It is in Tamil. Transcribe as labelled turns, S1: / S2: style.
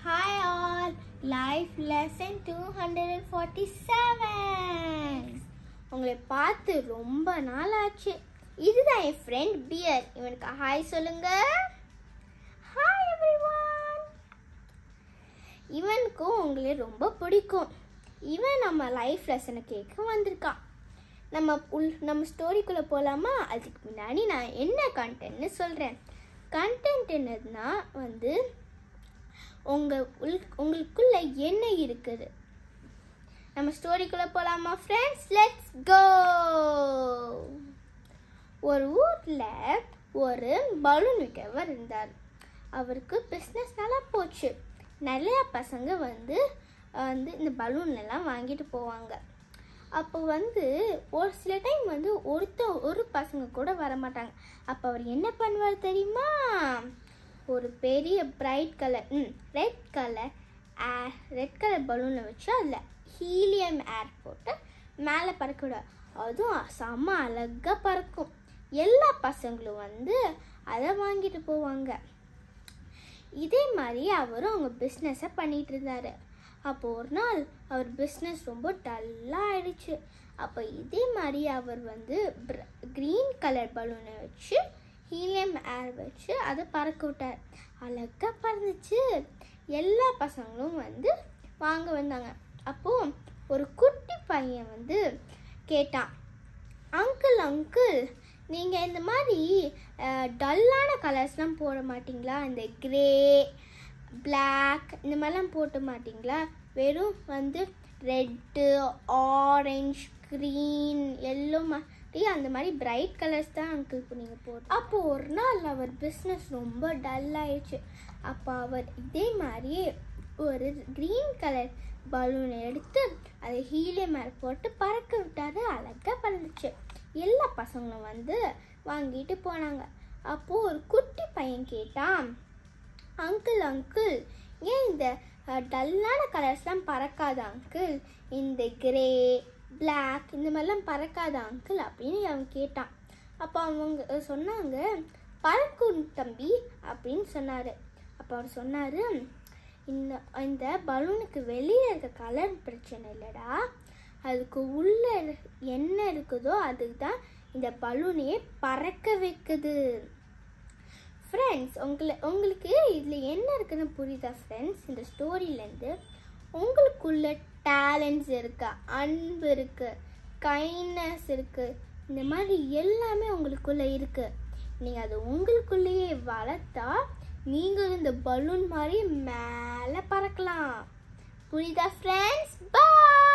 S1: Hi all, life lesson 247. உங்களை பார்த்து ரொம்ப நாள் ஆச்சு இதுதான் என் ஃப்ரெண்ட் பியர் இவனுக்கு ஹாய் சொல்லுங்க ஹாய் எவ்ரிவன் இவனுக்கும் உங்களை ரொம்ப பிடிக்கும் இவன் நம்ம லைஃப் லெசனை கேட்க வந்திருக்கான் நம்ம உள் நம்ம ஸ்டோரிக்குள்ளே போகலாமா அதுக்கு முன்னாடி நான் என்ன கண்டென்ட்னு சொல்கிறேன் கண்டென்ட் என்னதுன்னா வந்து உங்கள் உள் உங்களுக்குள்ள என்ன இருக்குது நம்ம ஸ்டோரிக்குள்ளே போகலாமா ஃப்ரெண்ட்ஸ் லெட்ஸ் கோ ஒரு ஊரில் ஒரு பலூன் விற்கிறவர் இருந்தார் அவருக்கு பிஸ்னஸ் நல்லா போச்சு நிறையா பசங்க வந்து வந்து இந்த பலூன் எல்லாம் வாங்கிட்டு போவாங்க அப்போ வந்து ஒரு சில டைம் வந்து ஒருத்த ஒரு பசங்க கூட வர மாட்டாங்க அப்போ அவர் என்ன பண்ணுவார் தெரியுமா ஒரு பெரிய bright colour hmm red colour red colour பலூனை வச்சு அதில் ஹீலியம் ஏர் போட்டு மேலே பறக்க விடுவார் அதுவும் செம்ம அழகாக பறக்கும் எல்லா பசங்களும் வந்து அதை வாங்கிட்டு போவாங்க இதே மாதிரி அவரும் அவங்க பிஸ்னஸை பண்ணிட்டு இருந்தாரு அப்போ ஒரு நாள் அவர் பிஸ்னஸ் ரொம்ப டல்லாக ஆயிடுச்சு அப்போ இதே மாதிரி அவர் வந்து க்ரீன் கலர் பலூனை வச்சு ஹீலியம் ஏர் வச்சு அதை பறக்க விட்டார் அழகாக பறந்துச்சு எல்லா பசங்களும் வந்து வாங்க வந்தாங்க அப்போது ஒரு குட்டி பையன் வந்து கேட்டான் அங்கிள் அங்கிள் நீங்கள் இந்த மாதிரி டல்லான கலர்ஸ்லாம் போட மாட்டிங்களா இந்த கிரே பிளாக் இந்த மாதிரிலாம் போட்ட மாட்டிங்களா வெறும் வந்து ரெட்டு ஆரஞ்ச் க்ரீன் எல்லோ மாதிரி அந்த மாதிரி பிரைட் கலர்ஸ் தான் அங்கிள் நீங்கள் போட்டு அப்போ ஒரு நாள் அவர் பிஸ்னஸ் ரொம்ப டல் ஆயிடுச்சு அப்போ அவர் இதே மாதிரியே ஒரு க்ரீன் கலர் பலூனை எடுத்து அதை ஹீலியம் மேலே போட்டு பறக்க விட்டாரு அழகாக பறந்துச்சு எல்லா பசங்களும் வந்து வாங்கிட்டு போனாங்க அப்போது ஒரு குட்டி பையன் கேட்டான் அங்கிள் அங்கிள் ஏன் இந்த டல்லான கலர்ஸ்லாம் பறக்காத அங்கிள் இந்த கிரே பிளாக் இந்த மாதிரிலாம் பறக்காத அங்கிள் அப்படின்னு அவன் கேட்டான் அப்போ அவங்க சொன்னாங்க பறக்கும் தம்பி அப்படின்னு சொன்னார் அப்போ அவர் சொன்னார் இந்த இந்த பலூனுக்கு வெளியே இருக்க கலர் பிரச்சனை இல்லைடா அதுக்கு உள்ள என்ன இருக்குதோ அதுக்கு தான் இந்த பலூனையே பறக்க வைக்குது ஃப்ரெண்ட்ஸ் உங்களை உங்களுக்கு இதில் என்ன இருக்குன்னு புரியுதா ஃப்ரெண்ட்ஸ் இந்த ஸ்டோரியிலேருந்து உங்களுக்குள்ள டேலண்ட்ஸ் இருக்கா அன்பு இருக்குது கைண்ட்னஸ் இருக்குது இந்த மாதிரி எல்லாமே உங்களுக்குள்ளே இருக்குது நீங்கள் அது உங்களுக்குள்ளேயே வளர்த்தா நீங்கள் இந்த பலூன் மாதிரி மேலே பறக்கலாம் புரியுதா ஃப்ரெண்ட்ஸ் பாய்